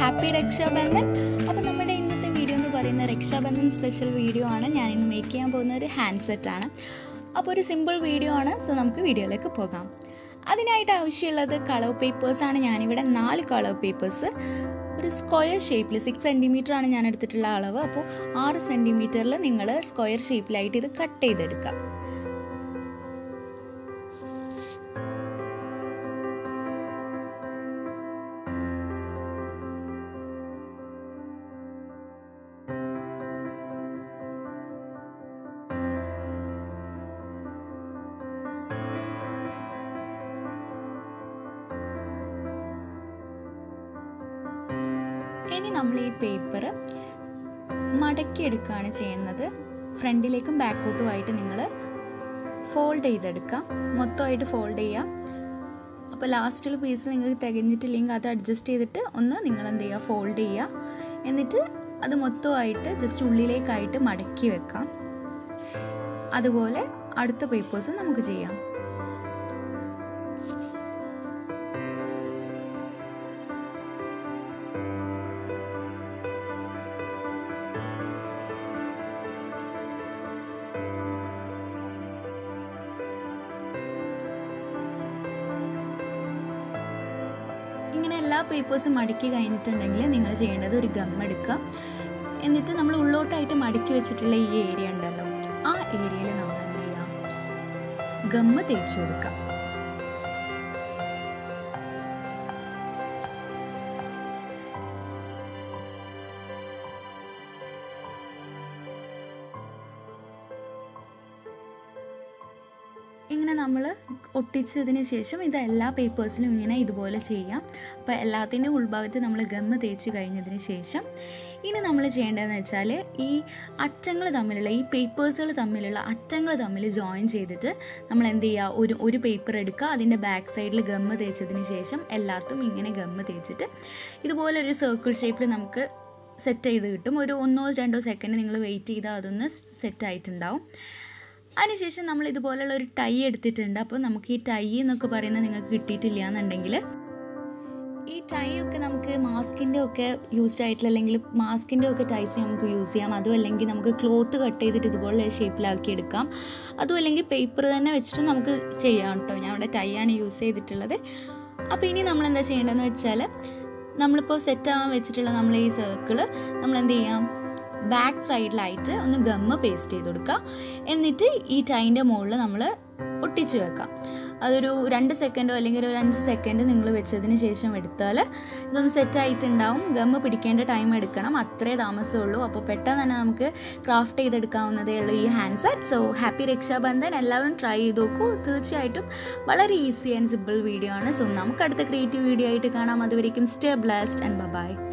happy Raksha Bandhan അപ്പോൾ നമ്മുടെ ഇന്നത്തെ വീഡിയോ എന്ന് പറയുന്ന രക്ഷാബന്ധൻ സ്പെഷ്യൽ വീഡിയോ ആണ് ഞാൻ ഇന്ന് മേക്ക് ചെയ്യാൻ പോകുന്ന ഒരു ഹാൻഡ് സെറ്റ് ആണ് അപ്പോൾ ഒരു സിമ്പിൾ വീഡിയോ ആണ് സോ നമുക്ക് വീഡിയോയിലേക്ക് പോകാം അതിനായിട്ട് ആവശ്യമുള്ളത് കളർ പേപ്പേഴ്സ് ആണ് ഞാനിവിടെ നാല് കളർ പേപ്പേഴ്സ് ഒരു സ്ക്വയർ ഷേപ്പിൽ സിക്സ് സെൻറ്റിമീറ്റർ ആണ് ഞാൻ എടുത്തിട്ടുള്ള അളവ് അപ്പോൾ ആറ് സെൻറ്റിമീറ്ററിൽ നിങ്ങൾ സ്ക്വയർ ഷേപ്പിലായിട്ട് ഇത് കട്ട് ചെയ്തെടുക്കാം ഇനി നമ്മൾ ഈ പേപ്പർ മടക്കിയെടുക്കുകയാണ് ചെയ്യുന്നത് ഫ്രണ്ടിലേക്കും ബാക്കോട്ടുമായിട്ട് നിങ്ങൾ ഫോൾഡ് ചെയ്തെടുക്കാം മൊത്തമായിട്ട് ഫോൾഡ് ചെയ്യാം അപ്പോൾ ലാസ്റ്റിൽ പീസ് നിങ്ങൾക്ക് തികഞ്ഞിട്ടില്ലെങ്കിൽ അത് അഡ്ജസ്റ്റ് ചെയ്തിട്ട് ഒന്ന് നിങ്ങൾ എന്ത് ചെയ്യുക ഫോൾഡ് ചെയ്യുക എന്നിട്ട് അത് മൊത്തമായിട്ട് ജസ്റ്റ് ഉള്ളിലേക്കായിട്ട് മടക്കി വെക്കാം അതുപോലെ അടുത്ത പേപ്പേഴ്സ് നമുക്ക് ചെയ്യാം ഇങ്ങനെ എല്ലാ പേപ്പേഴ്സും മടക്കി കഴിഞ്ഞിട്ടുണ്ടെങ്കിൽ നിങ്ങൾ ചെയ്യേണ്ടത് ഒരു ഗം എടുക്കുക എന്നിട്ട് നമ്മൾ ഉള്ളോട്ടായിട്ട് മടക്കി വെച്ചിട്ടുള്ള ഈ ഏരിയ ഉണ്ടല്ലോ ആ ഏരിയയിൽ നമ്മൾ എന്ത് ചെയ്യാം ഗമ്മ് തേച്ച് കൊടുക്കാം ഇങ്ങനെ നമ്മൾ ഒട്ടിച്ചതിന് ശേഷം ഇത് എല്ലാ പേപ്പേഴ്സിലും ഇങ്ങനെ ഇതുപോലെ ചെയ്യാം അപ്പോൾ എല്ലാത്തിൻ്റെ ഉൾഭാഗത്ത് നമ്മൾ ഗമ്മ് തേച്ച് കഴിഞ്ഞതിന് ശേഷം ഇനി നമ്മൾ ചെയ്യേണ്ടതെന്ന് വെച്ചാൽ ഈ അറ്റങ്ങൾ തമ്മിലുള്ള ഈ പേപ്പേഴ്സുകൾ തമ്മിലുള്ള അറ്റങ്ങൾ തമ്മിൽ ജോയിൻ ചെയ്തിട്ട് നമ്മൾ എന്ത് ചെയ്യുക ഒരു ഒരു പേപ്പർ എടുക്കുക അതിൻ്റെ ബാക്ക് സൈഡിൽ ഗമ്മ് തേച്ചതിന് ശേഷം എല്ലാത്തും ഇങ്ങനെ ഗമ്മ് തേച്ചിട്ട് ഇതുപോലെ ഒരു സർക്കിൾ ഷേപ്പിൽ നമുക്ക് സെറ്റ് ചെയ്ത് കിട്ടും ഒരു ഒന്നോ രണ്ടോ സെക്കൻഡ് നിങ്ങൾ വെയിറ്റ് ചെയ്താൽ അതൊന്ന് സെറ്റ് ആയിട്ടുണ്ടാവും അതിനുശേഷം നമ്മൾ ഇതുപോലുള്ള ഒരു ടൈ എടുത്തിട്ടുണ്ട് അപ്പോൾ നമുക്ക് ഈ ടൈ എന്നൊക്കെ പറയുന്നത് നിങ്ങൾക്ക് കിട്ടിയിട്ടില്ല എന്നുണ്ടെങ്കിൽ ഈ ടൈ ഒക്കെ നമുക്ക് മാസ്കിൻ്റെ ഒക്കെ യൂസ്ഡ് ആയിട്ടുള്ള അല്ലെങ്കിൽ മാസ്കിൻ്റെ ഒക്കെ ടൈസ് നമുക്ക് യൂസ് ചെയ്യാം അതും അല്ലെങ്കിൽ നമുക്ക് ക്ലോത്ത് കട്ട് ചെയ്തിട്ട് ഇതുപോലെ ഷേപ്പിലാക്കി എടുക്കാം അതും അല്ലെങ്കിൽ പേപ്പർ തന്നെ വെച്ചിട്ട് നമുക്ക് ചെയ്യാം കേട്ടോ ഞാൻ ഇവിടെ ടൈ ആണ് യൂസ് ചെയ്തിട്ടുള്ളത് അപ്പോൾ ഇനി നമ്മൾ എന്താ ചെയ്യേണ്ടതെന്ന് വെച്ചാൽ നമ്മളിപ്പോൾ സെറ്റ് ആവാൻ വെച്ചിട്ടുള്ള നമ്മൾ ഈ സർക്കിള് നമ്മൾ എന്ത് ചെയ്യാം ബാക്ക് സൈഡിലായിട്ട് ഒന്ന് ഗമ്മ് പേസ്റ്റ് ചെയ്ത് കൊടുക്കുക എന്നിട്ട് ഈ ടൈൻ്റെ മുകളിൽ നമ്മൾ ഒട്ടിച്ച് വെക്കാം അതൊരു രണ്ട് സെക്കൻഡോ അല്ലെങ്കിൽ ഒരു അഞ്ച് സെക്കൻഡ് നിങ്ങൾ വെച്ചതിന് ശേഷം എടുത്താൽ ഇതൊന്ന് സെറ്റ് ആയിട്ടുണ്ടാവും ഗമ്മ് പിടിക്കേണ്ട ടൈം എടുക്കണം അത്രേ താമസമുള്ളൂ അപ്പോൾ പെട്ടെന്ന് തന്നെ നമുക്ക് ക്രാഫ്റ്റ് ചെയ്തെടുക്കാവുന്നതേ ഉള്ളൂ ഈ hand set so happy Rakshabandhan എല്ലാവരും ട്രൈ ചെയ്ത് നോക്കൂ തീർച്ചയായിട്ടും വളരെ ഈസി ആൻഡ് സിമ്പിൾ വീഡിയോ ആണ് സോ നമുക്ക് അടുത്ത ക്രിയേറ്റീവ് വീഡിയോ ആയിട്ട് കാണാം അതുവരേക്കും സ്റ്റേ ബ്ലാസ്റ്റ് ആൻഡ് ബൈ